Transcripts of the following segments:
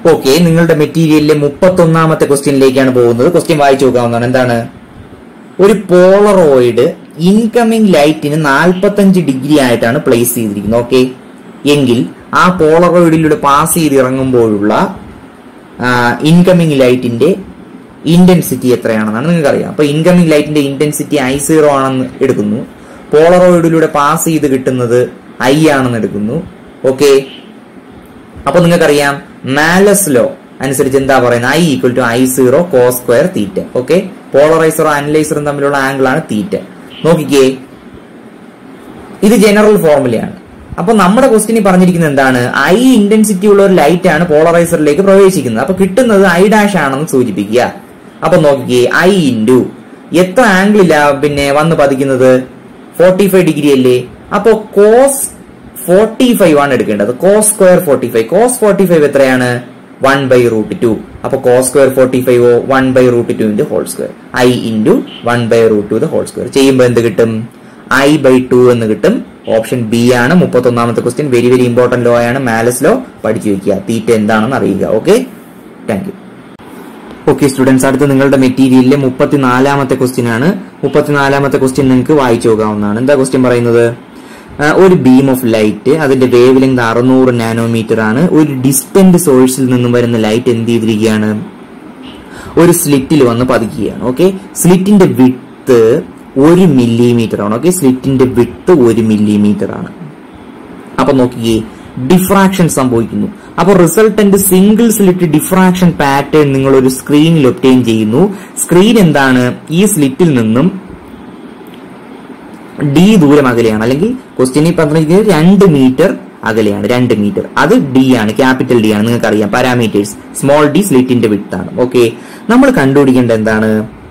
okay നിങ്ങളുടെ മെറ്റീരിയലിലെ മുപ്പത്തി ഒന്നാമത്തെ ക്വസ്റ്റ്യനിലേക്കാണ് പോകുന്നത് ക്വസ്റ്റ്യൻ വായിച്ചു നോക്കാവുന്നതാണ് എന്താണ് ഒരു പോളറോയിഡ് ഇൻകമിംഗ് ലൈറ്റിന് 45 ഡിഗ്രി ആയിട്ടാണ് പ്ലേസ് ചെയ്തിരിക്കുന്നത് ഓക്കെ എങ്കിൽ ആ പോളറോയിഡിലൂടെ പാസ് ചെയ്ത് ഇറങ്ങുമ്പോഴുള്ള ഇൻകമിംഗ് ലൈറ്റിന്റെ ഇന്റൻസിറ്റി എത്രയാണെന്നാണ് നിങ്ങൾക്ക് അറിയാം അപ്പൊ ഇൻകമിംഗ് ലൈറ്റിന്റെ ഇന്റൻസിറ്റി ഐ സീറോ ആണെന്ന് എടുക്കുന്നു പോളറോയിഡിലൂടെ പാസ് ചെയ്ത് കിട്ടുന്നത് ഐ ആണെന്ന് എടുക്കുന്നു ഓക്കെ അപ്പൊ നിങ്ങൾക്കറിയാം മാലസ് ലോ അനുസരിച്ച് എന്താ പറയുന്നത് I equal to I zero cos square theta okay പോളറൈസറും അനലൈസറും തമ്മിലുള്ള ആംഗിൾ ആണ് തീറ്റ നോക്കിക്കേ ഇത് ജനറൽ ഫോർമുലയാണ് അപ്പൊ നമ്മുടെ ക്വസ്റ്റിനിൽ പറഞ്ഞിരിക്കുന്നത് എന്താണ് ഐ ഇന്റൻസിറ്റി ഉള്ള ഒരു ലൈറ്റ് ആണ് പോളറൈസറിലേക്ക് പ്രവേശിക്കുന്നത് അപ്പൊ കിട്ടുന്നത് ഐ ഡാഷ് ആണെന്ന് സൂചിപ്പിക്കുക അപ്പൊ നോക്കിക്കേ ഐ ഇൻറ്റു എത്ര ആംഗിളിലാ പിന്നെ വന്ന് പതിക്കുന്നത് ഫോർട്ടി ഫൈവ് ഡിഗ്രി അല്ലേ അപ്പോ കോസ് ഫോർട്ടി ഫൈവ് ആണ് എടുക്കേണ്ടത് cos square forty five cos forty five എത്രയാണ് വൺ ബൈ റൂട്ട് ടു അപ്പൊ cos square forty five one by root two into whole square I into one by root two whole square ചെയ്യുമ്പോൾ എന്ത് കിട്ടും I by two എന്ന് കിട്ടും option B ആണ് മുപ്പത്തി ഒന്നാമത്തെ question very very important law ആണ് മാലസ് ലോ പഠിച്ചു വെക്കുക തീറ്റ എന്താണെന്ന് അറിയുക okay thank you okay students അടുത്ത് നിങ്ങളുടെ മെറ്റീരിയലിലെ മുപ്പത്തിനാലാമത്തെ ക്വസ്റ്റ്യൻ ആണ് മുപ്പത്തിനാലാമത്തെ ക്വസ്റ്റ്യൻ നിങ്ങൾക്ക് വായിച്ചു നോക്കാവുന്നതാണ് എന്താ ക്വസ്റ്റ്യൻ പറയുന്നത് ആ, ഒരു ബീം ഓഫ് ലൈറ്റ് അതിന്റെ വേവ് ലെങ്ത് അറുന്നൂറ് നാനോമീറ്റർ ആണ് ഒരു ഡിസ്റ്റന്റ് സോഴ്സിൽ നിന്നും വരുന്ന ലൈറ്റ് എന്ത് ചെയ്തിരിക്കുകയാണ് ഒരു സ്ലിറ്റിൽ വന്ന് പതിക്കുകയാണ് ഓക്കെ സ്ലിറ്റിന്റെ വിട്ട് ഒരു മില്ലിമീറ്റർ ആണ് ഓക്കെ സ്ലിറ്റിന്റെ വിട്ട് ഒരു മില്ലിമീറ്റർ ആണ് അപ്പൊ നോക്കിയേ ഡിഫ്രാക്ഷൻ സംഭവിക്കുന്നു അപ്പൊ resultant single slit diffraction pattern നിങ്ങൾ ഒരു സ്ക്രീനിൽ ഒപ്റ്റെയിൻ ചെയ്യുന്നു സ്ക്രീൻ എന്താണ് ഈ സ്ലിറ്റിൽ നിന്നും ഡി ദൂരം അകലെയാണ് അല്ലെങ്കിൽ ക്വസ്റ്റ്യനിൽ പറഞ്ഞിരിക്കുന്നത് രണ്ട് മീറ്റർ അകലെയാണ് രണ്ട് മീറ്റർ അത് ഡി ആണ് ക്യാപിറ്റൽ ഡി ആണ് നിങ്ങൾക്ക് അറിയാം പാരാമീറ്റേഴ്സ് സ്മോൾ ഡി സ്ലിറ്റിന്റെ വിട്ടാണ് ഓക്കെ നമ്മൾ കണ്ടുപിടിക്കേണ്ടത് എന്താണ്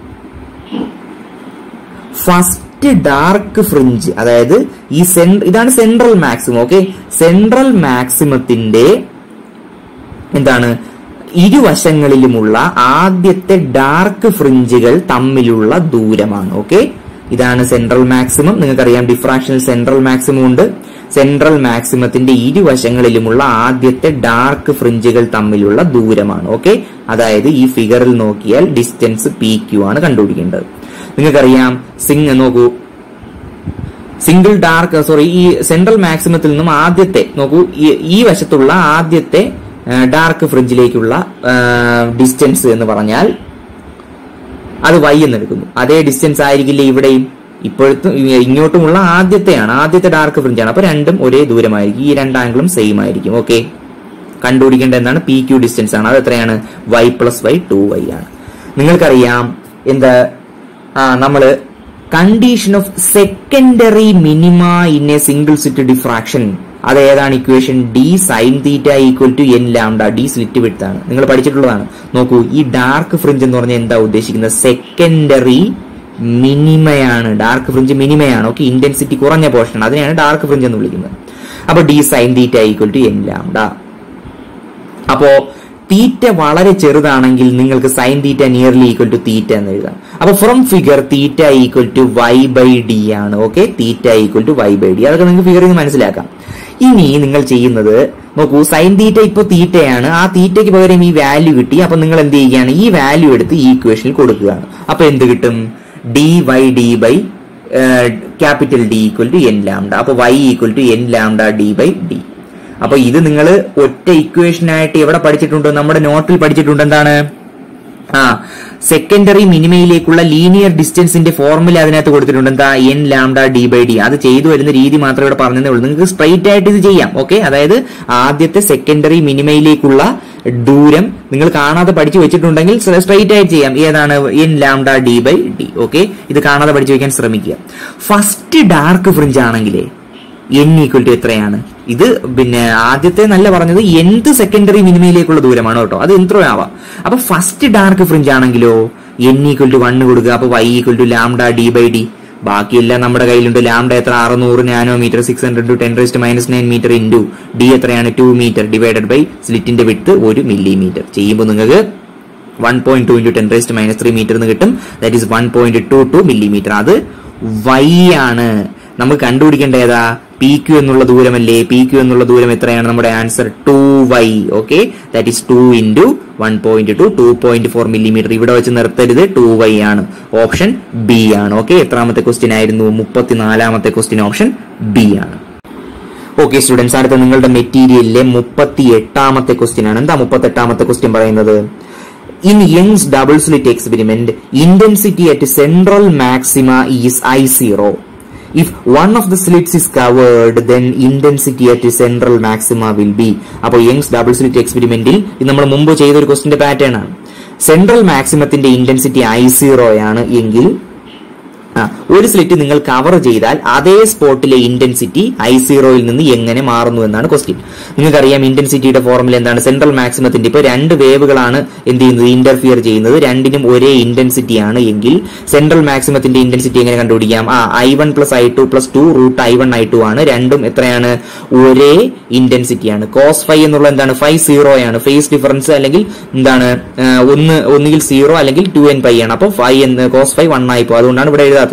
ഫസ്റ്റ് ഡാർക്ക് ഫ്രിഞ്ച് അതായത് ഈ സെൻ- ഇതാണ് സെൻട്രൽ മാക്സിമം ഓക്കെ സെൻട്രൽ മാക്സിമത്തിന്റെ എന്താണ് ഇരുവശങ്ങളിലുമുള്ള ആദ്യത്തെ ഡാർക്ക് ഫ്രിഞ്ചുകൾ തമ്മിലുള്ള ദൂരമാണ് ഓക്കെ ഇതാണ് സെൻട്രൽ മാക്സിമം നിങ്ങൾക്കറിയാം ഡിഫ്രാക്ഷനിൽ സെൻട്രൽ മാക്സിമം ഉണ്ട് സെൻട്രൽ മാക്സിമത്തിന്റെ ഇരുവശങ്ങളിലുമുള്ള ആദ്യത്തെ ഡാർക്ക് ഫ്രിഞ്ചുകൾ തമ്മിലുള്ള ദൂരമാണ് ഓക്കെ അതായത് ഈ ഫിഗറിൽ നോക്കിയാൽ ഡിസ്റ്റൻസ് പി ക്യു ആണ് കണ്ടുപിടിക്കേണ്ടത് നിങ്ങൾക്കറിയാം സിംഗ് നോക്കൂ സിംഗിൾ ഡാർക്ക് സോറി ഈ സെൻട്രൽ മാക്സിമത്തിൽ നിന്നും ആദ്യത്തെ നോക്കൂ ഈ- ഈ വശത്തുള്ള ആദ്യത്തെ ഡാർക്ക് ഫ്രിഞ്ചിലേക്കുള്ള ഡിസ്റ്റൻസ് എന്ന് പറഞ്ഞാൽ അത് y എന്ന് എടുക്കുന്നു അതേ ഡിസ്റ്റൻസ് ആയിരിക്കില്ല ഇവിടെയും ഇപ്പോഴത്തും ഇ- ഇങ്ങോട്ടുമുള്ള ആദ്യത്തെയാണ് ആദ്യത്തെ ഡാർക്ക് ഫ്രിഞ്ചാണ് അപ്പൊ രണ്ടും ഒരേ ദൂരമായിരിക്കും ഈ രണ്ട് ആംഗിളും സെയിം ആയിരിക്കും ഓക്കെ കണ്ടുപിടിക്കേണ്ട എന്താണ് പി ക്യൂ ഡിസ്റ്റൻസ് ആണ് അത് എത്രയാണ് y plus y two y ആണ് നിങ്ങൾക്കറിയാം എന്താ ആ നമ്മള് condition of secondary minima in a single slit diffraction അത് ഏതാണ് equation d sine theta equal to N lambda d slit വിട്ടാണ് നിങ്ങൾ പഠിച്ചിട്ടുള്ളതാണ് നോക്കൂ ഈ ഡാർക്ക് ഫ്രിഞ്ച് എന്ന് പറഞ്ഞാൽ എന്താ ഉദ്ദേശിക്കുന്നത് സെക്കൻഡറി മിനിമയാണ് ഡാർക്ക് ഫ്രിഞ്ച് മിനിമയാണ് ഓക്കെ ഇന്റൻസിറ്റി കുറഞ്ഞ പോർഷൻ അതിനെയാണ് ഡാർക്ക് ഫ്രിഞ്ച് എന്ന് വിളിക്കുന്നത് അപ്പൊ D sine theta equal to N lambda അപ്പോ തീറ്റ വളരെ ചെറുതാണെങ്കിൽ നിങ്ങൾക്ക് sine theta nearly equal to theta എന്ന് എഴുതാം അപ്പൊ from figure theta equal to y by d ആണ് okay theta equal to y by d അതൊക്കെ നിങ്ങൾക്ക് ഫിഗറിൽ നിന്ന് മനസ്സിലാക്കാം ഇനി നിങ്ങൾ ചെയ്യുന്നത് നോക്കൂ സൈൻ തീറ്റ ഇപ്പൊ തീറ്റയാണ് ആ തീറ്റയ്ക്ക് പകരം ഈ വാല്യൂ കിട്ടി അപ്പൊ നിങ്ങൾ എന്ത് ചെയ്യുകയാണ് ഈ വാല്യൂ എടുത്ത് ഈ ഇക്വേഷനിൽ കൊടുക്കുകയാണ് അപ്പൊ എന്ത് കിട്ടും d y d by capital D equal to N lambda അപ്പൊ y equal to N lambda d by d അപ്പൊ ഇത് നിങ്ങൾ ഒറ്റ ഇക്വേഷൻ ആയിട്ട് എവിടെ പഠിച്ചിട്ടുണ്ട് നമ്മുടെ നോട്ടിൽ പഠിച്ചിട്ടുണ്ട് എന്താണ് ആ സെക്കൻഡറി മിനിമയിലേക്കുള്ള ലീനിയർ ഡിസ്റ്റൻസിന്റെ ഫോർമുല അതിനകത്ത് കൊടുത്തിട്ടുണ്ട് എന്താ n lambda d by d അത് ചെയ്തു വരുന്ന രീതി മാത്രമേ ഇവിടെ പറഞ്ഞതേ ഉള്ളൂ നിങ്ങൾക്ക് സ്ട്രൈറ്റ് ആയിട്ട് ഇത് ചെയ്യാം ഓക്കെ അതായത് ആദ്യത്തെ സെക്കൻഡറി മിനിമയിലേക്കുള്ള ദൂരം നിങ്ങൾ കാണാതെ പഠിച്ചു വെച്ചിട്ടുണ്ടെങ്കിൽ സ്ട്രൈറ്റ് ആയിട്ട് ചെയ്യാം ഏതാണ് n lambda d by d okay ഇത് കാണാതെ പഠിച്ചു വെക്കാൻ ശ്രമിക്കുക ഫസ്റ്റ് ഡാർക്ക് ഫ്രിഞ്ച് ആണെങ്കിലേ എൻ ഈക്വൽ ടു എത്രയാണ് ഇത് പിന്നെ ആദ്യത്തെ നല്ല പറഞ്ഞത് എന്ത് സെക്കൻഡറി മിനിമയിലേക്കുള്ള ദൂരമാണ് കേട്ടോ അത് എത്രയോ ആവാം അപ്പൊ ഫസ്റ്റ് ഡാർക്ക് ഫ്രിഞ്ച് ആണെങ്കിലോ എൻ ഈക്വൽ ടു വണ്ണ് കൊടുക്കുക അപ്പൊ y equal to lambda d by d ബാക്കിയെല്ലാം നമ്മുടെ കയ്യിലുണ്ട് ലാംഡ എത്ര അറുന്നൂറ് nanometre six hundred to ten raised minus nine metre into d എത്രയാണ് ടു മീറ്റർ ഡിവൈഡഡ് ബൈ സ്ലിറ്റിന്റെ വിട്ട് ഒരു മില്ലിമീറ്റർ ചെയ്യുമ്പോൾ നിങ്ങൾക്ക് one point two into ten raised minus three metre എന്ന് കിട്ടും that is one point two two millimetre അത് Y ആണ് നമുക്ക് കണ്ടുപിടിക്കേണ്ട ഏതാ പി ക്യു എന്നുള്ള ദൂരമല്ലേ പി ക്യു എന്നുള്ള ദൂരം എത്രയാണ് നമ്മുടെ answer two y okay that is two into one point two two point four millimetre ഇവിടെ വെച്ച് നിർത്തരുത് ടു വൈ ആണ് ഓപ്ഷൻ ബി ആണ് ഓക്കെ എത്രാമത്തെ ക്വസ്റ്റ്യൻ ആയിരുന്നു മുപ്പത്തിനാലാമത്തെ ക്വസ്റ്റ്യൻ ഓപ്ഷൻ ബി ആണ് ഓക്കെ സ്റ്റുഡൻസ് അടുത്ത നിങ്ങളുടെ മെറ്റീരിയലിലെ മുപ്പത്തി എട്ടാമത്തെ ക്വസ്റ്റ്യൻ ആണ് എന്താ മുപ്പത്തി എട്ടാമത്തെ ക്വസ്റ്റ്യൻ പറയുന്നത് in Young's double slit experiment intensity at central maxima is I zero if one of the slits is covered then intensity at central maxima will be അപ്പോൾ യങ്സ് ഡബിൾ സ്ലിറ്റ് എക്സ്പെരിമെന്റിൽ ഇത് നമ്മൾ മുമ്പ് ചെയ്ത ഒരു ക്വസ്റ്റിന്റെ പാറ്റേൺ ആണ് സെൻട്രൽ മാക്സിമത്തിന്റെ ഇന്റൻസിറ്റി ഐ സീറോ ആണ് എങ്കിൽ ആ, ഒരു സ്ലിറ്റ് നിങ്ങൾ കവർ ചെയ്താൽ അതേ സ്പോട്ടിലെ ഇന്റൻസിറ്റി ഐ സീറോയിൽ നിന്ന് എങ്ങനെ മാറുന്നു എന്നാണ് ക്വസ്റ്റ്യൻ നിങ്ങൾക്കറിയാം ഇന്റൻസിറ്റിയുടെ ഫോർമുല എന്താണ് സെൻട്രൽ മാക്സിമത്തിന്റെ ഇപ്പൊ രണ്ട് വേവുകളാണ് എന്ത് ചെയ്യുന്നത് ഇന്റർഫിയർ ചെയ്യുന്നത് രണ്ടിനും ഒരേ ഇന്റൻസിറ്റി ആണ് എങ്കിൽ സെൻട്രൽ മാക്സിമത്തിന്റെ ഇന്റൻസിറ്റി എങ്ങനെ കണ്ടുപിടിക്കാം ആ I one plus I two plus two root I one I two ആണ് രണ്ടും എത്രയാണ് ഒരേ ഇന്റൻസിറ്റി ആണ് കോസ് ഫൈവ് എന്നുള്ള എന്താണ് ഫൈവ് സീറോ ആണ് ഫേസ് ഡിഫറൻസ് അല്ലെങ്കിൽ എന്താണ് ആ, ഒന്ന് ഒന്നുകിൽ സീറോ അല്ലെങ്കിൽ ടു എൻ പൈ ആണ് അപ്പോൾ ഫൈവ് എന്ന് കോസ് ഫൈവ് വൺ ആയിപ്പോ അതുകൊണ്ടാണ് ഇവിടെ എഴുതാത്തത്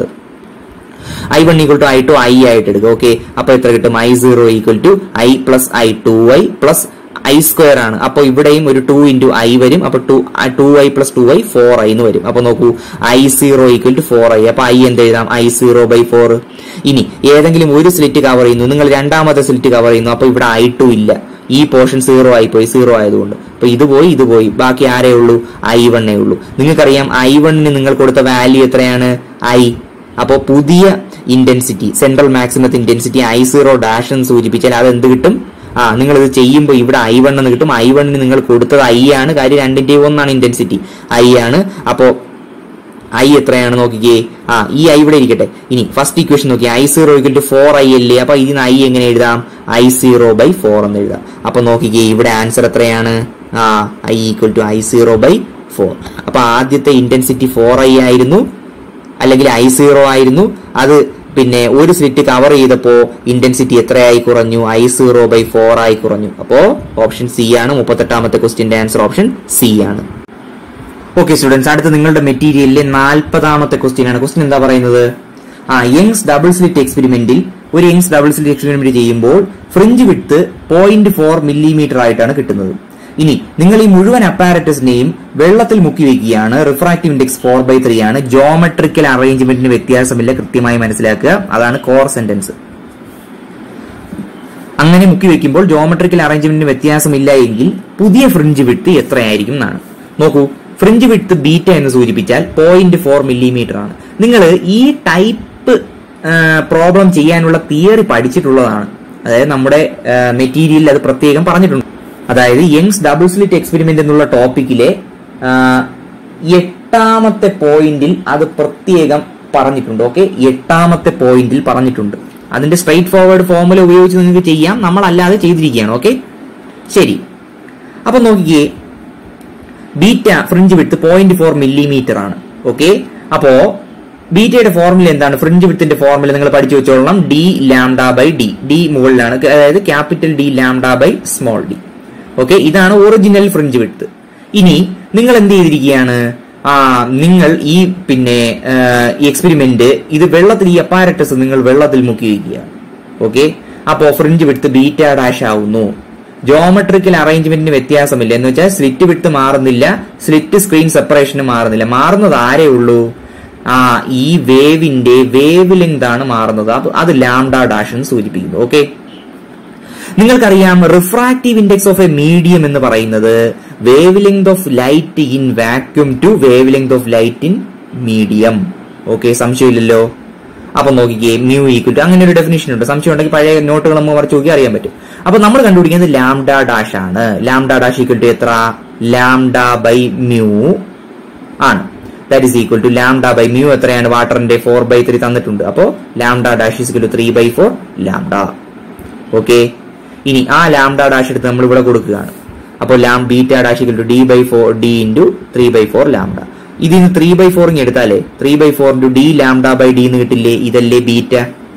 I one equal to I two I ആയിട്ട് എടുക്കുക ഓക്കെ അപ്പൊ എത്ര കിട്ടും I zero equal to I plus I two I plus I square ആണ് അപ്പൊ ഇവിടെയും ഒരു ടു ഇൻറ്റു ഐ വരും അപ്പൊ two two I plus two I four I എന്ന് വരും അപ്പൊ നോക്കൂ I zero equal to four I അപ്പൊ ഐ എന്ത് എഴുതാം ഐ സീറോ ബൈ ഫോർ ഇനി ഏതെങ്കിലും ഒരു സ്ലിറ്റ് കവർ ചെയ്യുന്നു നിങ്ങൾ രണ്ടാമത്തെ സ്ലിറ്റ് കവർ ചെയ്യുന്നു അപ്പൊ ഇവിടെ ഐ ടു ഇല്ല ഈ പോർഷൻ സീറോ ആയി പോയി സീറോ ആയതുകൊണ്ട് അപ്പൊ ഇത് പോയി ഇത് പോയി ബാക്കി ആരേ ഉള്ളൂ ഐ വണ്ണേ ഉള്ളൂ നിങ്ങൾക്കറിയാം ഐ വണ്ണിന് നിങ്ങൾ കൊടുത്ത വാല്യൂ എത്രയാണ് ഐ അപ്പോൾ പുതിയ ഇന്റൻസിറ്റി സെൻട്രൽ മാക്സിമത്തെ ഇന്റൻസിറ്റി ഐ സീറോ ഡാഷ് എന്ന് സൂചിപ്പിച്ചാൽ അത് എന്ത് കിട്ടും ആ നിങ്ങൾ ഇത് ചെയ്യുമ്പോൾ ഇവിടെ ഐ വൺ എന്ന് കിട്ടും ഐ വണ്ണിന് നിങ്ങൾ കൊടുത്തത് ഐ ആണ് കാര്യം രണ്ടിന്റെയും ഒന്നാണ് ഇന്റൻസിറ്റി ഐ ആണ് അപ്പോ ഐ എത്രയാണ് നോക്കിക്കേ ആ ഈ ഐ ഇവിടെ ഇരിക്കട്ടെ ഇനി ഫസ്റ്റ് ഇക്വേഷൻ നോക്കി I zero equal to four I അല്ലേ അപ്പൊ ഇതിന് ഐ എങ്ങനെ എഴുതാം ഐ സീറോ ബൈ ഫോർ എന്ന് എഴുതാം അപ്പൊ നോക്കിക്കേ ഇവിടെ ആൻസർ എത്രയാണ് ആ I equal to I zero by four അപ്പൊ ആദ്യത്തെ ഇന്റൻസിറ്റി ഫോർ ഐ ആയിരുന്നു അല്ലെങ്കിൽ ഐ സീറോ ആയിരുന്നു അത് പിന്നെ ഒരു സ്ലിറ്റ് കവർ ചെയ്തപ്പോ ഇന്റൻസിറ്റി എത്രയായി കുറഞ്ഞു ഐ സീറോ ബൈ ഫോർ ആയി കുറഞ്ഞു അപ്പോ ഓപ്ഷൻ സി ആണ് മുപ്പത്തെട്ടാമത്തെ ക്വസ്റ്റിന്റെ ആൻസർ ഓപ്ഷൻ സി ആണ് ഓക്കെ സ്റ്റുഡൻസ് അടുത്ത നിങ്ങളുടെ മെറ്റീരിയലിലെ നാൽപ്പതാമത്തെ ക്വസ്റ്റ്യൻ ആണ് ക്വസ്റ്റ്യൻ എന്താ പറയുന്നത് ആ യങ്സ് ഡബിൾ സ്ലിറ്റ് എക്സ്പെരിമെന്റിൽ ഒരു യങ്സ് ഡബിൾ സ്ലിറ്റ് എക്സ്പെരിമെന്റ് ചെയ്യുമ്പോൾ fringe width point four millimetre ആയിട്ടാണ് കിട്ടുന്നത് ഇനി നിങ്ങൾ ഈ മുഴുവൻ അപ്പാരറ്റസിനെയും വെള്ളത്തിൽ മുക്കി വെക്കുകയാണ് refractive index four by three ആണ് ജോമെട്രിക്കൽ അറേഞ്ച്മെന്റിന് വ്യത്യാസമില്ല കൃത്യമായി മനസ്സിലാക്കുക അതാണ് കോർ സെന്റൻസ് അങ്ങനെ മുക്കി വെക്കുമ്പോൾ ജോമെട്രിക്കൽ അറേഞ്ച്മെന്റിന് വ്യത്യാസമില്ല എങ്കിൽ പുതിയ ഫ്രിഞ്ച് വിട്ട് എത്രയായിരിക്കും എന്നാണ് നോക്കൂ ഫ്രിഞ്ച് വിട്ട് ബീറ്റ എന്ന് സൂചിപ്പിച്ചാൽ പോയിന്റ് ഫോർ മില്ലിമീറ്റർ ആണ് നിങ്ങൾ ഈ ടൈപ്പ് പ്രോബ്ലം ചെയ്യാനുള്ള തിയറി പഠിച്ചിട്ടുള്ളതാണ് അതായത് നമ്മുടെ മെറ്റീരിയലിൽ അത് പ്രത്യേകം പറഞ്ഞിട്ടുണ്ട് അതായത് യങ്സ് ഡബിൾ സ്ലിറ്റ് എക്സ്പെരിമെന്റ് എന്നുള്ള ടോപ്പിക്കിലെ ആ, എട്ടാമത്തെ പോയിന്റിൽ അത് പ്രത്യേകം പറഞ്ഞിട്ടുണ്ട് ഓക്കെ എട്ടാമത്തെ പോയിന്റിൽ പറഞ്ഞിട്ടുണ്ട് അതിന്റെ സ്ട്രൈറ്റ് ഫോർവേഡ് ഫോർമുല ഉപയോഗിച്ച് നിങ്ങൾക്ക് ചെയ്യാം നമ്മൾ അല്ലാതെ ചെയ്തിരിക്കുകയാണ് ഓക്കെ ശരി അപ്പൊ നോക്കിക്കേ beta fringe width point four millimetre ആണ് ഓക്കെ അപ്പോ ബീറ്റയുടെ ഫോർമുല എന്താണ് ഫ്രിഞ്ച് വിത്തിന്റെ ഫോർമുല നിങ്ങൾ പഠിച്ചു വെച്ചോളണം d lambda by d d മുകളിലാണ് അതായത് capital D lambda by small d okay ഇതാണ് ഒറിജിനൽ ഫ്രിഞ്ച് വിട്ട് ഇനി നിങ്ങൾ എന്ത് ചെയ്തിരിക്കുകയാണ് ആ നിങ്ങൾ ഈ പിന്നെ എക്സ്പെരിമെന്റ് ഇത് വെള്ളത്തിൽ ഈ അപ്പാരറ്റസ് നിങ്ങൾ വെള്ളത്തിൽ മുക്കി വയ്ക്കുക ഓക്കെ അപ്പോ ഫ്രിഞ്ച് വിട്ട് ബീറ്റ ഡാഷ് ആവുന്നു ജോമെട്രിക്കൽ അറേഞ്ച്മെന്റിന് വ്യത്യാസമില്ല എന്ന് വെച്ചാൽ സ്ലിറ്റ് വിട്ട് മാറുന്നില്ല സ്ലിറ്റ് സ്ക്രീൻ സെപ്പറേഷന് മാറുന്നില്ല മാറുന്നത് ആരേ ഉള്ളൂ ആ ഈ വേവിന്റെ വേവ് ലെങ്ത് ആണ് മാറുന്നത് അപ്പൊ അത് ലാംഡ ഡാഷ് എന്ന് സൂചിപ്പിക്കുന്നു ഓക്കെ നിങ്ങൾക്കറിയാം refractive index of a medium എന്ന് പറയുന്നത് wavelength of light in vacuum to wavelength of light in medium okay സംശയമില്ലല്ലോ അപ്പൊ നോക്കിക്കേ മ്യൂ ഈക്വൽ ടു അങ്ങനെ ഒരു ഡെഫിനേഷൻ ഉണ്ട് സംശയം ഉണ്ടെങ്കിൽ പഴയ നോട്ടുകൾ നമ്മൾ മറിച്ച് നോക്കി അറിയാൻ പറ്റും അപ്പൊ നമ്മൾ കണ്ടുപിടിക്കുന്നത് ലാംഡ ഡാഷ് ആണ് ലാംഡ ഡാഷ് ഈക്വൽ ടു എത്ര ലാംഡ ബൈ മ്യൂ ആണ് that is equal to lambda by mu എത്രയാണ് വാട്ടറിന്റെ ഫോർ ബൈ ത്രീ തന്നിട്ടുണ്ട് അപ്പോ lambda dash is to three by four lambda okay ഇനി ആ ലാംഡ ഡാഷ് എടുത്ത് നമ്മൾ ഇവിടെ കൊടുക്കുകയാണ് അപ്പോൾ ലാം beta dash equal to d by four d into three by four lambda ഇതിന് ത്രീ ബൈ ഫോർ ഇങ്ങ് എടുത്താലേ three by four into d lambda by d എന്ന് കിട്ടില്ലേ ഇതല്ലേ ബീറ്റ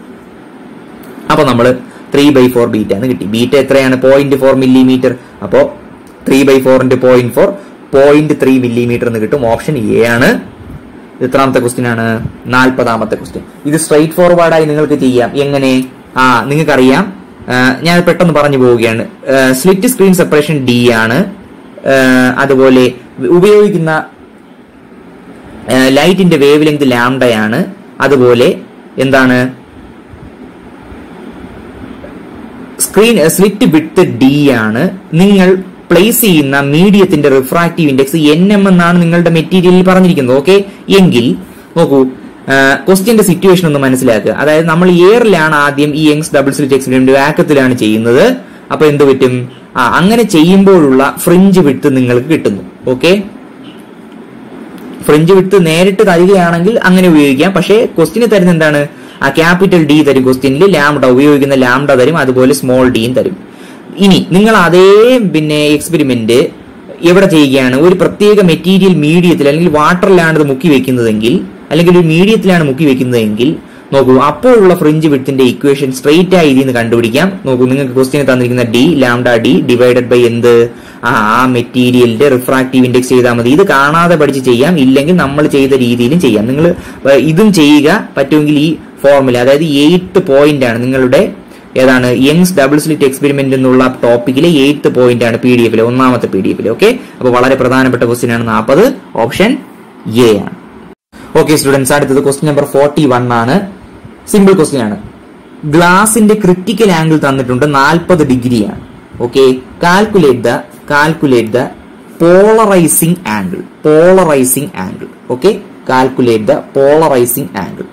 അപ്പൊ നമ്മൾ ത്രീ ബൈ ഫോർ ബീറ്റ എന്ന് കിട്ടി ബീറ്റ എത്രയാണ് പോയിന്റ് ഫോർ മില്ലിമീറ്റർ അപ്പോ three by four into point four point three millimetre എന്ന് കിട്ടും ഓപ്ഷൻ എ ആണ് എത്രാമത്തെ ക്വസ്റ്റ്യൻ ആണ് നാൽപ്പതാമത്തെ ക്വസ്റ്റ്യൻ ഇത് സ്ട്രൈറ്റ് ഫോർവേഡായി നിങ്ങൾക്ക് ചെയ്യാം എങ്ങനെ ആ നിങ്ങൾക്കറിയാം ആ, ഞാൻ പെട്ടെന്ന് പറഞ്ഞു പോവുകയാണ് സ്ലിറ്റ് സ്ക്രീൻ സെപ്പറേഷൻ ഡി ആണ് ആ, അതുപോലെ ഉപയോഗിക്കുന്ന ലൈറ്റിന്റെ വേവ് ലെങ്ത് ലാംഡയാണ് അതുപോലെ എന്താണ് സ്ക്രീൻ സ്ലിറ്റ് വിട്ട് ഡി ആണ് നിങ്ങൾ പ്ലേസ് ചെയ്യുന്ന മീഡിയത്തിന്റെ റിഫ്രാക്റ്റീവ് ഇൻഡെക്സ് എൻ എം എന്നാണ് നിങ്ങളുടെ മെറ്റീരിയലിൽ പറഞ്ഞിരിക്കുന്നത് ഓക്കെ എങ്കിൽ നോക്കൂ ക്വസ്റ്റ്യന്റെ സിറ്റുവേഷൻ ഒന്ന് മനസ്സിലാക്കുക അതായത് നമ്മൾ എയറിലാണ് ആദ്യം ഈ യങ്സ് ഡബിൾ സ്ലിറ്റ് എക്സ്പെരിമെന്റ് വാക്കത്തിലാണ് ചെയ്യുന്നത് അപ്പൊ എന്ത് പറ്റും ആ അങ്ങനെ ചെയ്യുമ്പോഴുള്ള ഫ്രിഞ്ച് വിട്ട് നിങ്ങൾക്ക് കിട്ടുന്നു ഓക്കെ ഫ്രിഞ്ച് വിട്ട് നേരിട്ട് തരികയാണെങ്കിൽ അങ്ങനെ ഉപയോഗിക്കാം പക്ഷേ ക്വസ്റ്റിന് തരുന്ന എന്താണ് ആ ക്യാപിറ്റൽ ഡി തരും ക്വസ്റ്റ്യനിൽ ലാംഡ ഉപയോഗിക്കുന്ന ലാംഡ തരും അതുപോലെ സ്മോൾ ഡിയും തരും ഇനി നിങ്ങൾ അതേ പിന്നെ എക്സ്പെരിമെന്റ് എവിടെ ചെയ്യുകയാണ് ഒരു പ്രത്യേക മെറ്റീരിയൽ മീഡിയത്തിൽ അല്ലെങ്കിൽ വാട്ടറിലാണ് ഇത് മുക്കി വെക്കുന്നതെങ്കിൽ അല്ലെങ്കിൽ ഒരു മീഡിയത്തിലാണ് മുക്കി വെക്കുന്നതെങ്കിൽ നോക്കൂ അപ്പോഴുള്ള ഫ്രിഞ്ച് വിത്തിന്റെ ഇക്വേഷൻ സ്ട്രെയിറ്റ് ആയി ഇതിൽ നിന്ന് കണ്ടുപിടിക്കാം നോക്കൂ നിങ്ങൾക്ക് ക്വസ്റ്റ്യൻ തന്നിരിക്കുന്ന d lambda d divided by എന്ത് ആ ആ മെറ്റീരിയലിന്റെ റിഫ്രാക്റ്റീവ് ഇൻഡെക്സ് ചെയ്താൽ മതി ഇത് കാണാതെ പഠിച്ച് ചെയ്യാം ഇല്ലെങ്കിൽ നമ്മൾ ചെയ്ത രീതിയിലും ചെയ്യാം നിങ്ങൾ ഇതും ചെയ്യുക പറ്റുമെങ്കിൽ ഈ ഫോർമുല അതായത് എയ്ത്ത് പോയിന്റ് ആണ് നിങ്ങളുടെ ഏതാണ് യങ്സ് ഡബിൾ സ്ലിറ്റ് എക്സ്പെരിമെന്റ് എന്നുള്ള ടോപ്പിക്കിലെ എയ്ത്ത് പോയിന്റ് ആണ് പി ഡി എഫിലെ ഒന്നാമത്തെ പി ഡി എഫിലെ ഓക്കെ അപ്പൊ വളരെ പ്രധാനപ്പെട്ട ക്വസ്റ്റ്യൻ ആണ് നാൽപ്പത് ഓപ്ഷൻ എ ആണ് ഓക്കെ സ്റ്റുഡൻസ് അടുത്തത് ക്വസ്റ്റ്യൻ നമ്പർ ഫോർട്ടി വൺ ആണ് സിമ്പിൾ ക്വസ്റ്റ്യൻ ആണ് ഗ്ലാസിന്റെ ക്രിറ്റിക്കൽ ആംഗിൾ തന്നിട്ടുണ്ട് നാൽപ്പത് ഡിഗ്രിയാണ് okay calculate the calculate the polarising angle polarising angle okay calculate the polarising angle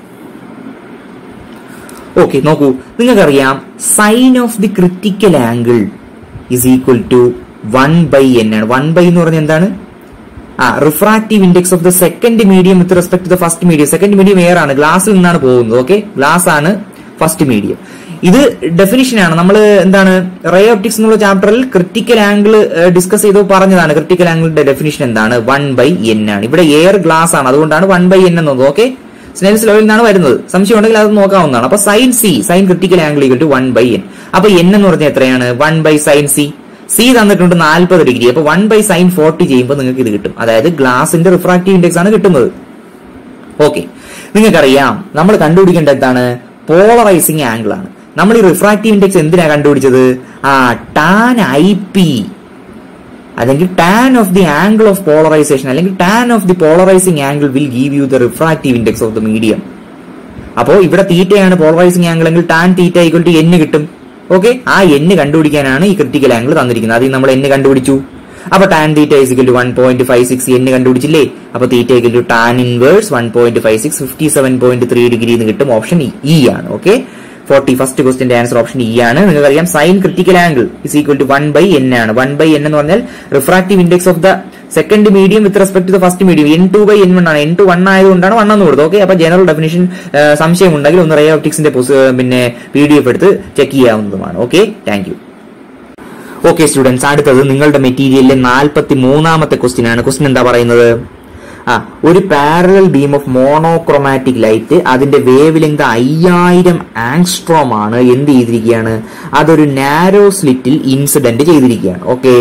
okay നോക്കൂ നിങ്ങൾക്കറിയാം sine of the critical angle is equal to one by n ആണ് one by എന്ന് പറഞ്ഞാൽ എന്താണ് ആ refractive index of the second medium with respect to the first medium second medium air ആണ് ഗ്ലാസിൽ നിന്നാണ് പോകുന്നത് ഓക്കെ ഗ്ലാസ് ആണ് ഫസ്റ്റ് മീഡിയം ഇത് ഡെഫിനിഷൻ ആണ് നമ്മൾ എന്താണ് റേ ഓപ്റ്റിക്സ് എന്നുള്ള ചാപ്റ്ററിൽ ക്രിട്ടിക്കൽ ആംഗിൾ ഡിസ്കസ് ചെയ്തു പറഞ്ഞതാണ് ക്രിട്ടിക്കൽ ആംഗിളിന്റെ ഡെഫിനിഷൻ എന്താണ് വൺ ബൈ എൻ ആണ് ഇവിടെ എയർ ഗ്ലാസ് ആണ് അതുകൊണ്ടാണ് വൺ ബൈ എൻ എന്നത് ഓക്കെ സ്നെൽസ് ലെവലിൽ നിന്നാണ് വരുന്നത് സംശയം ഉണ്ടെങ്കിൽ അത് നോക്കാവുന്നതാണ് അപ്പൊ sine C sine critical angle equal to one by n അപ്പൊ എൻ എന്ന് പറഞ്ഞാൽ എത്രയാണ് one by sine C C തന്നിട്ടുണ്ട് നാൽപ്പത് ഡിഗ്രി അപ്പൊ വൺ ബൈ സൈൻ ഫോർട്ടി ചെയ്യുമ്പോൾ നിങ്ങൾക്ക് ഇത് കിട്ടും അതായത് ഗ്ലാസിന്റെ റിഫ്രാക്റ്റീവ് ഇൻഡെക്സ് ആണ് കിട്ടുന്നത് ഓക്കെ നിങ്ങൾക്കറിയാം നമ്മൾ കണ്ടുപിടിക്കേണ്ട എന്താണ് പോളറൈസിങ് ആംഗിൾ ആണ് നമ്മൾ ഈ റിഫ്രാക്റ്റീവ് ഇൻഡെക്സ് എന്തിനാ കണ്ടുപിടിച്ചത് ആ ടാൻ ഐ പി അല്ലെങ്കിൽ tan of the angle of polarisation അല്ലെങ്കിൽ tan of the polarising angle will give you the refractive index of the medium അപ്പോൾ ഇവിടെ തീറ്റയാണ് പോളറൈസിംഗ് ആംഗിൾ എങ്കിൽ ടാൻ തീറ്റ ഈക്വൽ ടു എന്ന് കിട്ടും ഓക്കെ ആ എന്ന് കണ്ടുപിടിക്കാനാണ് ഈ ക്രിട്ടിക്കൽ ആംഗിൾ തന്നിരിക്കുന്നത് അതിൽ നമ്മൾ എന്ന് കണ്ടുപിടിച്ചു അപ്പൊ tan theta is equal to one point five six എന്ന് കണ്ടുപിടിച്ചില്ലേ അപ്പൊ theta equal to tan inverse one point five six fifty seven point three degree എന്ന് കിട്ടും ഓപ്ഷൻ ഇ ആണ് ഓക്കെ ഫോർട്ടി ഫസ്റ്റ് ക്വസ്റ്റിന്റെ ആൻസർ ഓപ്ഷൻ ഇ ആണ് നിങ്ങൾക്കറിയാം sine critical angle is equal to one by n ആണ് one by n എന്ന് പറഞ്ഞാൽ refractive index of the second medium with respect to the first medium N two by n one ആണ് n two one ആയതുകൊണ്ടാണ് one എന്ന് കൊടുത്തത് okay അപ്പൊ general definition സംശയം ഉണ്ടെങ്കിൽ ഒന്ന് റേ ഓപ്റ്റിക്സിന്റെ പിന്നെ പി ഡി എഫ് എടുത്ത് ചെക്ക് ചെയ്യാവുന്നതുമാണ് okay thank you okay students അടുത്തത് നിങ്ങളുടെ മെറ്റീരിയലിലെ നാൽപ്പത്തി മൂന്നാമത്തെ ക്വസ്റ്റ്യൻ ആണ് ക്വസ്റ്റ്യൻ എന്താ പറയുന്നത് ആ ഒരു parallel beam of monochromatic light അതിന്റെ വേവ് ലെങ്ത് അയ്യായിരം ആങ്സ്ട്രോം ആണ് എന്ത് ചെയ്തിരിക്കുകയാണ് അതൊരു നാരോ സ്ലിറ്റിൽ ഇൻസിഡന്റ് ചെയ്തിരിക്കുകയാണ് ഓക്കെ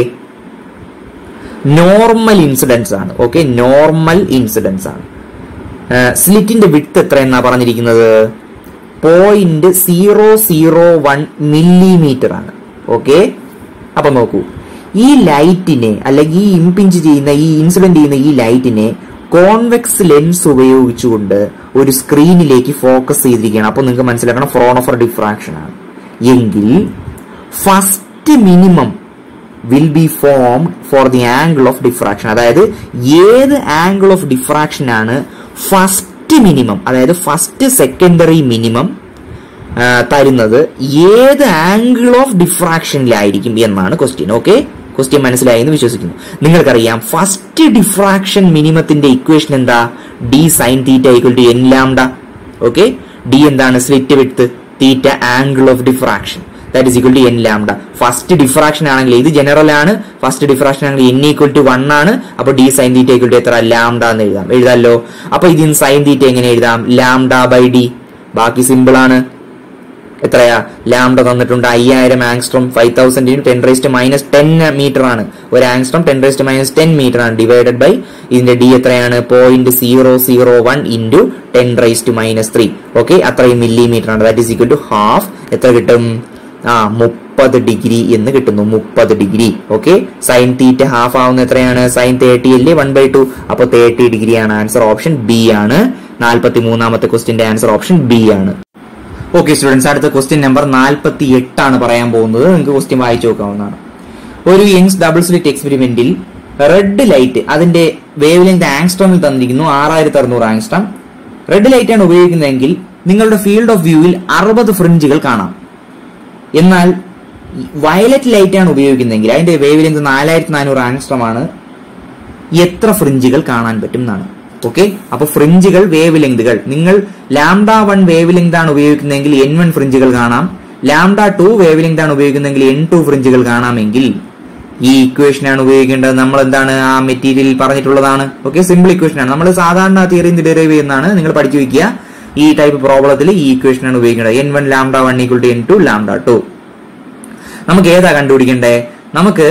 നോർമൽ ഇൻസിഡൻസ് ആണ് ഓക്കെ നോർമൽ ഇൻസിഡൻസ് ആണ് സ്ലിറ്റിന്റെ വിട്ട് എത്ര എന്നാ പറഞ്ഞിരിക്കുന്നത് point zero zero one millimetre ആണ് ഓക്കെ അപ്പൊ നോക്കൂ ഈ ലൈറ്റിനെ അല്ലെങ്കിൽ ഈ ഇംപിഞ്ച് ചെയ്യുന്ന ഈ ഇൻസിഡന്റ് ചെയ്യുന്ന ഈ ലൈറ്റിനെ കോൺവെക്സ് ലെൻസ് ഉപയോഗിച്ചുകൊണ്ട് ഒരു സ്ക്രീനിലേക്ക് ഫോക്കസ് ചെയ്തിരിക്കുകയാണ് അപ്പൊ നിങ്ങൾക്ക് മനസ്സിലാക്കണം ഫ്രോണോഫർ ഡിഫ്രാക്ഷൻ ആണ് എങ്കിൽ first minimum will be form for the angle of diffraction അതായത് ഏത് ആംഗിൾ ഓഫ് ഡിഫ്രാക്ഷൻ ആണ് ഫസ്റ്റ് മിനിമം അതായത് ഫസ്റ്റ് സെക്കൻഡറി മിനിമം തരുന്നത് ഏത് ആംഗിൾ ഓഫ് ഡിഫ്രാക്ഷനിലായിരിക്കും എന്നാണ് ക്വസ്റ്റ്യൻ ഓക്കെ ക്വസ്റ്റ്യൻ മനസ്സിലായി എന്ന് വിശ്വസിക്കുന്നു നിങ്ങൾക്കറിയാം ഫസ്റ്റ് ഡിഫ്രാക്ഷൻ മിനിമത്തിന്റെ ഇക്വേഷൻ എന്താ D sine theta equal to N lambda okay D എന്താണ് സ്ലിറ്റ് വിട്ട് theta angle of diffraction that is equal to N lambda first diffraction ആണെങ്കിൽ ഇത് ജനറൽ ആണ് ഫസ്റ്റ് ഡിഫ്രാക്ഷൻ ആണെങ്കിൽ എൻ ഈക്വൽ ടു വൺ ആണ് അപ്പൊ D sine theta equal to എത്ര lambda എന്ന് എഴുതാം എഴുതാമല്ലോ അപ്പൊ ഇതിന് സൈൻ തീറ്റ എങ്ങനെ എഴുതാം ലാംഡ ബൈ ഡി ബാക്കി സിമ്പിൾ ആണ് എത്രയാ ലാംഡ തന്നിട്ടുണ്ട് അയ്യായിരം angstrom five thousand ten raised minus ten metre ആണ് ഒരു angstrom ten raised minus ten metre ആണ് ഡിവൈഡഡ് ബൈ ഇതിന്റെ ഡി എത്രയാണ് point zero zero one into ten raised minus three okay അത്രയും മില്ലിമീറ്റർ ആണ് that is equal to half എത്ര കിട്ടും ആ മുപ്പത് ഡിഗ്രി എന്ന് കിട്ടുന്നു മുപ്പത് degree okay sine theta half ആവുന്ന എത്രയാണ് സൈൻ തേർട്ടി അല്ലേ വൺ ബൈ ടു അപ്പൊ തേർട്ടി ഡിഗ്രി ആണ് ആൻസർ ഓപ്ഷൻ ബി ആണ് നാൽപ്പത്തി മൂന്നാമത്തെ ക്വസ്റ്റിന്റെ ആൻസർ ഓപ്ഷൻ ബി ആണ് ഓക്കെ സ്റ്റുഡൻസ് അടുത്ത ക്വസ്റ്റ്യൻ നമ്പർ നാൽപ്പത്തി എട്ടാണ് പറയാൻ പോകുന്നത് നിങ്ങൾക്ക് ക്വസ്റ്റ്യൻ വായിച്ചു നോക്കാവുന്നതാണ് ഒരു യങ്സ് ഡബിൾ സ്ലിറ്റ് എക്സ്പെരിമെന്റിൽ റെഡ് ലൈറ്റ് അതിന്റെ വേവ് ലെങ്ത് ആങ്സ്ട്രോമിൽ തന്നിരിക്കുന്നു ആറായിരത്തി അറുന്നൂറ് ആങ്സ്ട്രോം റെഡ് ലൈറ്റ് ആണ് ഉപയോഗിക്കുന്നതെങ്കിൽ നിങ്ങളുടെ ഫീൽഡ് ഓഫ് വ്യൂവിൽ അറുപത് ഫ്രിഞ്ചുകൾ കാണാം എന്നാൽ വയലറ്റ് ലൈറ്റ് ആണ് ഉപയോഗിക്കുന്നതെങ്കിൽ അതിന്റെ വേവ് ലെങ്ത് നാലായിരത്തി നാനൂറ് ആങ്സ്ട്രോം ആണ് എത്ര ഫ്രിഞ്ചുകൾ കാണാൻ പറ്റും എന്നാണ് ഓക്കെ അപ്പൊ ഫ്രിഞ്ചുകൾ വേവ് ലെങ്തുകൾ നിങ്ങൾ ലാംഡ വൺ വേവ് ലെങ്ത് ആണ് ഉപയോഗിക്കുന്നതെങ്കിൽ എൻ വൺ ഫ്രിഞ്ചുകൾ കാണാം ലാംഡ ടു വേവ് ലെങ്ത് ആണ് ഉപയോഗിക്കുന്നതെങ്കിൽ എൻ ടു ഫ്രിഞ്ചുകൾ കാണാമെങ്കിൽ ഈ ഇക്വേഷൻ ആണ് ഉപയോഗിക്കേണ്ടത് നമ്മൾ എന്താണ് ആ മെറ്റീരിയൽ പറഞ്ഞിട്ടുള്ളതാണ് ഓക്കെ സിമ്പിൾ ഇക്വേഷൻ ആണ് നമ്മൾ സാധാരണ തിയറി ഡിറൈവ് ചെയ്യുന്നതാണ് നിങ്ങൾ പഠിച്ചു വെക്കുക ഈ ടൈപ്പ് പ്രോബ്ലത്തിൽ ഈ ഇക്വേഷൻ ആണ് ഉപയോഗിക്കേണ്ടത് N one lambda one equal to N two lambda two നമുക്ക് ഏതാ കണ്ടുപിടിക്കണ്ടേ നമുക്ക്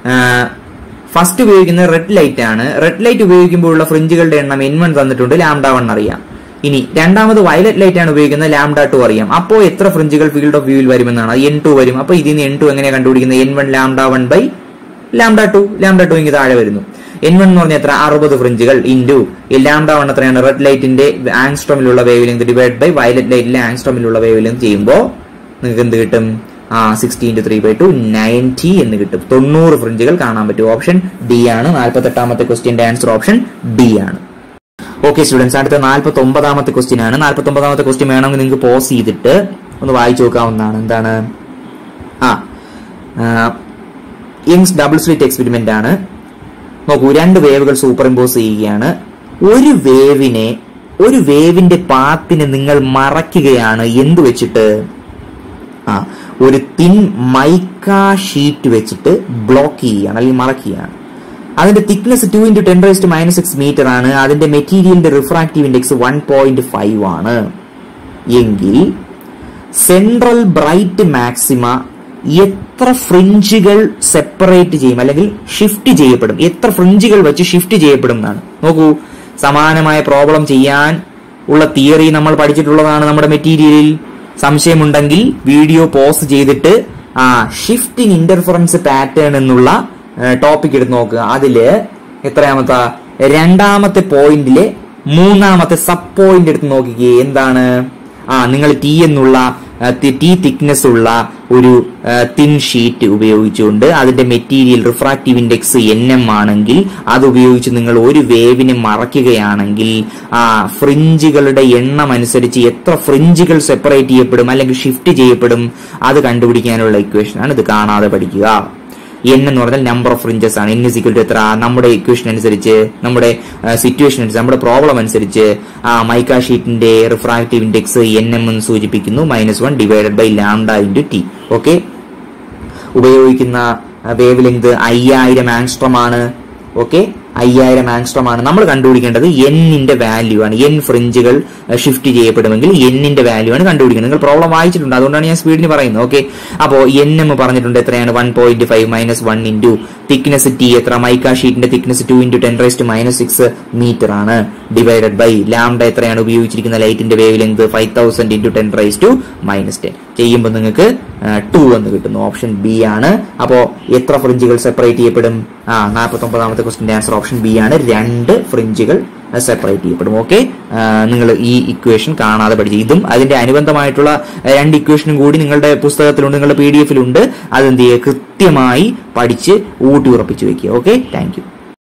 ഫസ്റ്റ് ഉപയോഗിക്കുന്ന റെഡ് ലൈറ്റ് ആണ് റെഡ് ലൈറ്റ് ഉപയോഗിക്കുമ്പോഴുള്ള ഫ്രിഞ്ചുകളുടെ എണ്ണം എൻ വൺ തന്നിട്ടുണ്ട് ലാംഡ വൺ അറിയാം ഇനി രണ്ടാമത് വയലറ്റ് ലൈറ്റ് ആണ് ഉപയോഗിക്കുന്നത് ലാംഡ ടു അറിയാം അപ്പോൾ എത്ര ഫ്രിഞ്ചുകൾ ഫീൽഡ് ഓഫ് വ്യൂവിൽ വരുമെന്നാണ് എൻ ടു വരും അപ്പൊ ഇതിൽ നിന്ന് എൻ ടു എങ്ങനെയാണ് കണ്ടുപിടിക്കുന്നത് N one lambda one by lambda two lambda two ഇങ്ങനെ താഴെ വരുന്നു എൻ വൺ എന്ന് പറഞ്ഞാൽ എത്ര അറുപത് ഫ്രിഞ്ചുകൾ ഇൻറ്റു ലാംഡ വൺ എത്രയാണ് റെഡ് ലൈറ്റിന്റെ ആങ്സ്ട്രോമിലുള്ള wavelength divide by violet ലൈറ്റിലെ ആങ്സ്ട്രോമിലുള്ള വേവ് ലെങ്ത് ചെയ്യുമ്പോൾ നിങ്ങൾക്ക് എന്ത് കിട്ടും ആ sixty into three by two ninety എന്ന് കിട്ടും തൊണ്ണൂറ് ഫ്രിഞ്ചുകൾ കാണാൻ പറ്റും ഓപ്ഷൻ ഡി ആണ് നാൽപ്പത്തി എട്ടാമത്തെ ക്വസ്റ്റ്യന്റെ ആൻസർ ഓപ്ഷൻ ഡി ആണ് ഓക്കെ സ്റ്റുഡൻസ് അടുത്ത നാൽപ്പത്തി ഒമ്പതാമത്തെ ക്വസ്റ്റ്യൻ ആണ് നാൽപ്പത്തി ഒമ്പതാമത്തെ ക്വസ്റ്റ്യൻ വേണമെങ്കിൽ നിങ്ങൾക്ക് പോസ് ചെയ്തിട്ട് ഒന്ന് വായിച്ചു നോക്കാവുന്നതാണ് എന്താണ് ആ യങ്സ് ഡബിൾ സ്ലിറ്റ് എക്സ്പെരിമെന്റ് ആണ് നോക്കൂ രണ്ട് വേവുകൾ സൂപ്പർ ഇമ്പോസ് ചെയ്യുകയാണ് ഒരു വേവിനെ ഒരു വേവിന്റെ പാത്തിനെ നിങ്ങൾ മറയ്ക്കുകയാണ് എന്ത് വെച്ചിട്ട് ആ ഒരു തിൻ മൈക്ക ഷീറ്റ് വെച്ചിട്ട് ബ്ലോക്ക് ചെയ്യുകയാണ് അല്ലെങ്കിൽ മറക്കുകയാണ് അതിന്റെ thickness two into ten raised minus six metre ആണ് അതിന്റെ മെറ്റീരിയലിന്റെ refractive index one point five ആണ് എങ്കിൽ സെൻട്രൽ ബ്രൈറ്റ് മാക്സിമ എത്ര ഫ്രിഞ്ചുകൾ സെപ്പറേറ്റ് ചെയ്യും അല്ലെങ്കിൽ ഷിഫ്റ്റ് ചെയ്യപ്പെടും എത്ര ഫ്രിഞ്ചുകൾ വെച്ച് ഷിഫ്റ്റ് ചെയ്യപ്പെടും എന്നാണ് നോക്കൂ സമാനമായ പ്രോബ്ലം ചെയ്യാൻ ഉള്ള തിയറി നമ്മൾ പഠിച്ചിട്ടുള്ളതാണ് നമ്മുടെ മെറ്റീരിയലിൽ സംശയമുണ്ടെങ്കിൽ വീഡിയോ പോസ് ചെയ്തിട്ട് ആ ഷിഫ്റ്റിംഗ് ഇന്റർഫറൻസ് പാറ്റേൺ എന്നുള്ള ടോപ്പിക് എടുത്ത് നോക്കുക അതില് എത്രയാമത്തെ രണ്ടാമത്തെ പോയിന്റിലെ മൂന്നാമത്തെ സബ് പോയിന്റ് എടുത്ത് നോക്കിക്കേ എന്താണ് ആ നിങ്ങൾ ടി എന്നുള്ള ടി തിക്നെസ് ഉള്ള ഒരു തിൻ ഷീറ്റ് ഉപയോഗിച്ചുകൊണ്ട് അതിന്റെ material refractive index N M ആണെങ്കിൽ അത് ഉപയോഗിച്ച് നിങ്ങൾ ഒരു വേവിനെ മറയ്ക്കുകയാണെങ്കിൽ ആ ഫ്രിഞ്ചുകളുടെ എണ്ണം അനുസരിച്ച് എത്ര ഫ്രിഞ്ചുകൾ സെപ്പറേറ്റ് ചെയ്യപ്പെടും അല്ലെങ്കിൽ ഷിഫ്റ്റ് ചെയ്യപ്പെടും അത് കണ്ടുപിടിക്കാനുള്ള ഇക്വേഷൻ ആണ് ഇത് കാണാതെ പഠിക്കുക എൻ എന്ന് പറഞ്ഞാൽ നമ്പർ ഓഫ് ഫ്രിഞ്ചസ് ആണ് എൻ ഇസ് ഈക്വൽ ടു എത്ര നമ്മുടെ ഇക്വേഷൻ അനുസരിച്ച് നമ്മുടെ സിറ്റുവേഷൻ അനുസരിച്ച് നമ്മുടെ പ്രോബ്ലം അനുസരിച്ച് ആ മൈക്ക ഷീറ്റിന്റെ റിഫ്രാക്റ്റീവ് ഇൻഡെക്സ് എൻ എം എന്ന് സൂചിപ്പിക്കുന്നു minus one divided by lambda into T okay ഉപയോഗിക്കുന്ന വേവ് ലെങ്ത് അയ്യായിരം ആങ്സ്ട്രം ആണ് ഓക്കെ അയ്യായിരം ആങ്സ്ട്രം ആണ് നമ്മൾ കണ്ടുപിടിക്കേണ്ടത് എന്നിന്റെ വാല്യൂ ആണ് എൻ ഫ്രിഞ്ചുകൾ ഷിഫ്റ്റ് ചെയ്യപ്പെടുമെങ്കിൽ എന്നിന്റെ വാല്യൂ ആണ് കണ്ടുപിടിക്കുന്നത് നിങ്ങൾ പ്രോബ്ലം വായിച്ചിട്ടുണ്ട് അതുകൊണ്ടാണ് ഞാൻ സ്പീഡിന് പറയുന്നത് ഓക്കെ അപ്പോൾ എൻ എം പറഞ്ഞിട്ടുണ്ട് എത്രയാണ് one point five minus one into thickness T എത്ര മൈക്ക ഷീറ്റിന്റെ thickness two into ten raised minus six metre ആണ് ഡിവൈഡഡ് ബൈ ലാംഡ എത്രയാണ് ഉപയോഗിച്ചിരിക്കുന്ന ലൈറ്റിന്റെ wavelength five thousand into ten raise to minus ten ചെയ്യുമ്പോൾ നിങ്ങൾക്ക് ടു എന്ന് കിട്ടുന്നു ഓപ്ഷൻ ബി ആണ് അപ്പോൾ എത്ര ഫ്രിഞ്ചുകൾ സെപ്പറേറ്റ് ചെയ്യപ്പെടും ആ നാൽപ്പത്തി ഒമ്പതാമത്തെ ക്വസ്റ്റിന്റെ ആൻസർ ഓപ്ഷൻ ബി ആണ് രണ്ട് ഫ്രിഞ്ചുകൾ സെപ്പറേറ്റ് ചെയ്യപ്പെടും ഓക്കെ നിങ്ങൾ ഈ ഇക്വേഷൻ കാണാതെ പഠിച്ചു ഇതും അതിന്റെ അനുബന്ധമായിട്ടുള്ള രണ്ട് ഇക്വേഷനും കൂടി നിങ്ങളുടെ പുസ്തകത്തിലുണ്ട് നിങ്ങളുടെ പി ഡി എഫിലുണ്ട് അതെന്ത് ചെയ്യുക കൃത്യമായി പഠിച്ച് ഊട്ടി ഉറപ്പിച്ചു വെക്കുക okay thank you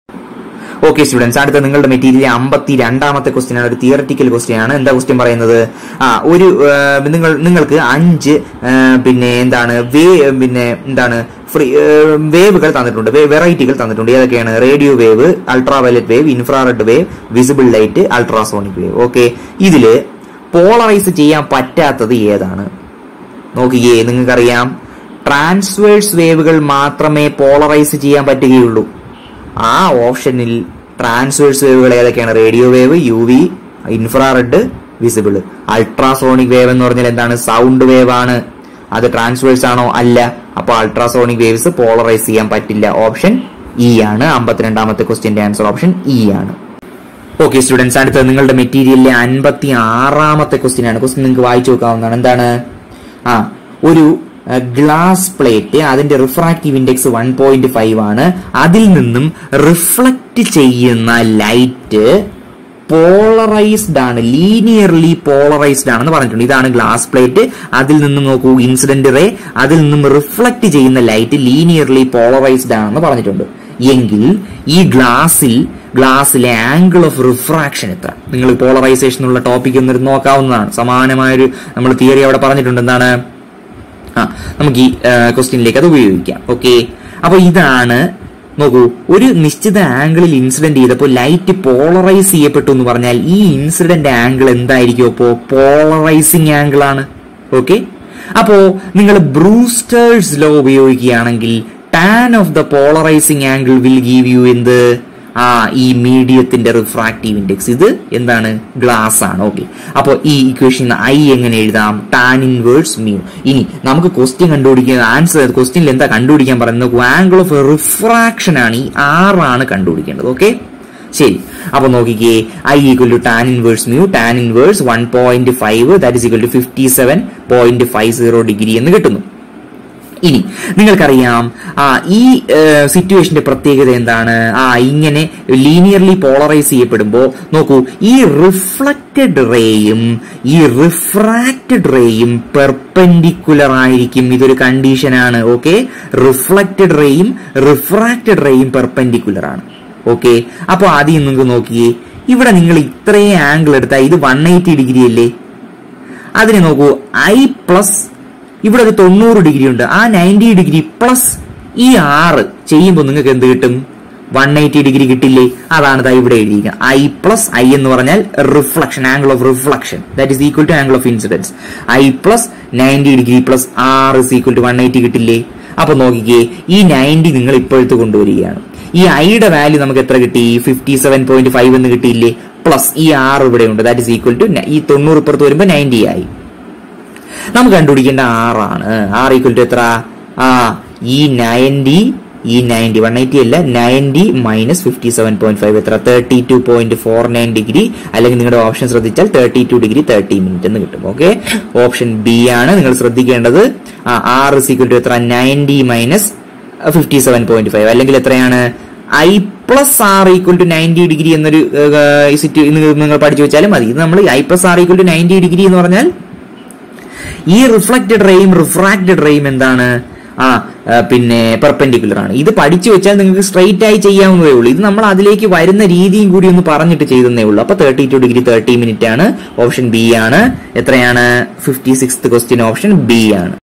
okay students അടുത്ത നിങ്ങളുടെ മെറ്റീരിയൽ അമ്പത്തി രണ്ടാമത്തെ ക്വസ്റ്റ്യൻ ആണ് ഒരു തിയററ്റിക്കൽ ക്വസ്റ്റ്യൻ ആണ് എന്താ ക്വസ്റ്റ്യൻ പറയുന്നത് ആ ഒരു നിങ്ങൾ നിങ്ങൾക്ക് അഞ്ച് പിന്നെ എന്താണ് വേ പിന്നെ എന്താണ് ഫ്രീ വേവുകൾ തന്നിട്ടുണ്ട് വെറൈറ്റികൾ തന്നിട്ടുണ്ട് ഏതൊക്കെയാണ് radio wave ultraviolet wave infrared wave visible light ultrasonic wave okay ഇതില് പോളറൈസ് ചെയ്യാൻ പറ്റാത്തത് ഏതാണ് നോക്കിയേ നിങ്ങൾക്കറിയാം ട്രാൻസ്വേഴ്സ് വേവുകൾ മാത്രമേ പോളറൈസ് ചെയ്യാൻ പറ്റുകയുള്ളൂ ആ ഓപ്ഷനിൽ ട്രാൻസ്വേഴ്സ് വേവുകൾ ഏതൊക്കെയാണ് radio wave U V infrared visible ultrasonic wave എന്ന് പറഞ്ഞാൽ എന്താണ് സൗണ്ട് വേവ് ആണ് അത് ട്രാൻസ്വേഴ്സ് ആണോ അല്ല അപ്പൊ അൾട്രാസോണിക് വേവ്സ് പോളറൈസ് ചെയ്യാൻ പറ്റില്ല ഓപ്ഷൻ ഇ ആണ് അമ്പത്തിരണ്ടാമത്തെ ക്വസ്റ്റ്യന്റെ ആൻസർ ഓപ്ഷൻ ഇ ആണ് ഓക്കെ സ്റ്റുഡൻസ് അടുത്തത് നിങ്ങളുടെ മെറ്റീരിയലിലെ അൻപത്തി ആറാമത്തെ ക്വസ്റ്റ്യൻ ആണ് ക്വസ്റ്റ്യൻ നിങ്ങൾക്ക് വായിച്ചു നോക്കാവുന്നതാണ് എന്താണ് ആ ഒരു ഗ്ലാസ് പ്ലേറ്റ് അതിന്റെ refractive index one point five ആണ് അതിൽ നിന്നും റിഫ്ലക്റ്റ് ചെയ്യുന്ന ലൈറ്റ് പോളറൈസ്ഡ് ആണ് ലീനിയർലി പോളറൈസ്ഡ് ആണെന്ന് പറഞ്ഞിട്ടുണ്ട് ഇതാണ് ഗ്ലാസ് പ്ലേറ്റ് അതിൽ നിന്നും നോക്കൂ ഇൻസിഡന്റ് റേ അതിൽ നിന്നും റിഫ്ലക്ട് ചെയ്യുന്ന ലൈറ്റ് ലീനിയർലി പോളറൈസ്ഡ് ആണെന്ന് പറഞ്ഞിട്ടുണ്ട് എങ്കിൽ ഈ ഗ്ലാസിൽ ഗ്ലാസ്സിലെ ആംഗിൾ ഓഫ് റിഫ്രാക്ഷൻ എത്ര നിങ്ങൾ പോളറൈസേഷൻ എന്നുള്ള ടോപ്പിക് ഒന്ന് നോക്കാവുന്നതാണ് സമാനമായൊരു നമ്മൾ തിയറി അവിടെ പറഞ്ഞിട്ടുണ്ട് എന്താണ് ആ നമുക്ക് ഈ ക്വസ്റ്റ്യനിലേക്ക് അത് ഉപയോഗിക്കാം ഓക്കെ അപ്പൊ ഇതാണ് നോക്കൂ ഒരു നിശ്ചിത ആംഗിളിൽ ഇൻസിഡന്റ് ചെയ്തപ്പോൾ ലൈറ്റ് പോളറൈസ് ചെയ്യപ്പെട്ടു എന്ന് പറഞ്ഞാൽ ഈ ഇൻസിഡന്റ് ആംഗിൾ എന്തായിരിക്കും അപ്പോ പോളറൈസിങ് ആംഗിൾ ആണ് ഓക്കെ അപ്പോ നിങ്ങൾ ബ്രൂസ്റ്റേഴ്സ് ലോ ഉപയോഗിക്കുകയാണെങ്കിൽ tan of the polarising angle will give you എന്ത് ആ ഈ മീഡിയത്തിന്റെ റിഫ്രാക്റ്റീവ് ഇൻഡെക്സ് ഇത് എന്താണ് ഗ്ലാസ് ആണ് ഓക്കെ അപ്പോൾ ഈ ഇക്വേഷൻ ഐ എങ്ങനെ എഴുതാം ടാൻ ഇൻവേഴ്സ് മ്യൂ ഇനി നമുക്ക് ക്വസ്റ്റ്യൻ കണ്ടുപിടിക്കുന്ന ആൻസർ ക്വസ്റ്റ്യനിൽ എന്താ കണ്ടുപിടിക്കാൻ പറയുന്നത് ആംഗിൾ ഓഫ് റിഫ്രാക്ഷൻ ആണ് ഈ ആറാണ് കണ്ടുപിടിക്കേണ്ടത് ഓക്കെ ശരി അപ്പൊ നോക്കിക്കേ I equal to tan inverse mu tan inverse one point five that is equal to fifty seven point five zero degree എന്ന് കിട്ടുന്നു ഇനി നിങ്ങൾക്കറിയാം ആ ഈ സിറ്റുവേഷന്റെ പ്രത്യേകത എന്താണ് ആ ഇങ്ങനെ ലീനിയർലി പോളറൈസ് ചെയ്യപ്പെടുമ്പോൾ നോക്കൂ ഈ റിഫ്ലക്റ്റഡ് റേയും ഈ റിഫ്രാക്റ്റഡ് റേയും പെർപെൻഡിക്കുലർ ആയിരിക്കും ഇതൊരു കണ്ടീഷനാണ് ഓക്കെ റിഫ്ലക്റ്റഡ് റേയും റിഫ്രാക്റ്റഡ് റേയും പെർപെൻഡിക്കുലർ ആണ് ഓക്കെ അപ്പോൾ ആദ്യം നിങ്ങൾക്ക് നോക്കിയേ ഇവിടെ നിങ്ങൾ ഇത്രയും ആംഗിൾ എടുത്താൽ ഇത് വൺ എയ്റ്റി ഡിഗ്രി അല്ലേ അതിനെ നോക്കൂ ഐ പ്ലസ് ഇവിടെ ഒരു തൊണ്ണൂറ് ഡിഗ്രി ഉണ്ട് ആ നയൻറ്റി ഡിഗ്രി പ്ലസ് ഈ ആറ് ചെയ്യുമ്പോൾ നിങ്ങൾക്ക് എന്ത് കിട്ടും വൺ എയ്റ്റി ഡിഗ്രി കിട്ടില്ലേ അതാണ് ദാ ഇവിടെ എഴുതിയിരിക്കുക ഐ പ്ലസ് ഐ എന്ന് പറഞ്ഞാൽ reflection angle of reflection that is equal to angle of incidence I plus ninety degree plus R is equal to one eighty കിട്ടില്ലേ അപ്പൊ നോക്കിക്കേ ഈ നയൻറ്റി നിങ്ങൾ ഇപ്പോഴത്തെ കൊണ്ടുവരികയാണ് ഈ ഐയുടെ വാല്യൂ നമുക്ക് എത്ര കിട്ടി ഫിഫ്റ്റി സെവൻ പോയിന്റ് ഫൈവ് എന്ന് കിട്ടിയില്ലേ പ്ലസ് ഈ ആർ ഇവിടെ ഉണ്ട് ദാറ്റ് ഇസ് ഈക്വൽ ടു ഈ തൊണ്ണൂറ് ഇപ്പുറത്ത് വരുമ്പോൾ നയൻറ്റി ആയി നമുക്ക് കണ്ടുപിടിക്കേണ്ട ആറാണ് ആർ ഈക്വൽ ടു എത്ര ആ ഈ നയൻറ്റി ഈ നയൻറ്റി വൺ എയ്റ്റി അല്ല ninety minus fifty seven point five എത്ര thirty two point four nine degree അല്ലെങ്കിൽ നിങ്ങളുടെ ഓപ്ഷൻ ശ്രദ്ധിച്ചാൽ thirty two degree thirty minute എന്ന് കിട്ടും ഓക്കെ ഓപ്ഷൻ ബി ആണ് നിങ്ങൾ ശ്രദ്ധിക്കേണ്ടത് ആർ ഇസ് ഈക്വൽ ടു എത്ര ninety minus fifty seven point five അല്ലെങ്കിൽ എത്രയാണ് I plus R equal to ninety degree എന്നൊരു സിറ്റ് നിങ്ങൾ പഠിച്ചു വെച്ചാലും മതി ഇത് നമ്മൾ I plus R equal to ninety degree എന്ന് പറഞ്ഞാൽ ഈ റിഫ്ലക്റ്റഡ് റേയും റിഫ്രാക്റ്റഡ് റേയും എന്താണ് ആ പിന്നെ പെർപെൻഡിക്കുലർ ആണ് ഇത് പഠിച്ചു വെച്ചാൽ നിങ്ങൾക്ക് സ്ട്രെയിറ്റ് ആയി ചെയ്യാവുന്നതേ ഉള്ളൂ ഇത് നമ്മൾ അതിലേക്ക് വരുന്ന രീതിയും കൂടി ഒന്ന് പറഞ്ഞിട്ട് ചെയ്തേ ഉള്ളൂ അപ്പൊ thirty two degree thirty minute ആണ് ഓപ്ഷൻ ബി ആണ് എത്രയാണ് fifty six question option B ആണ്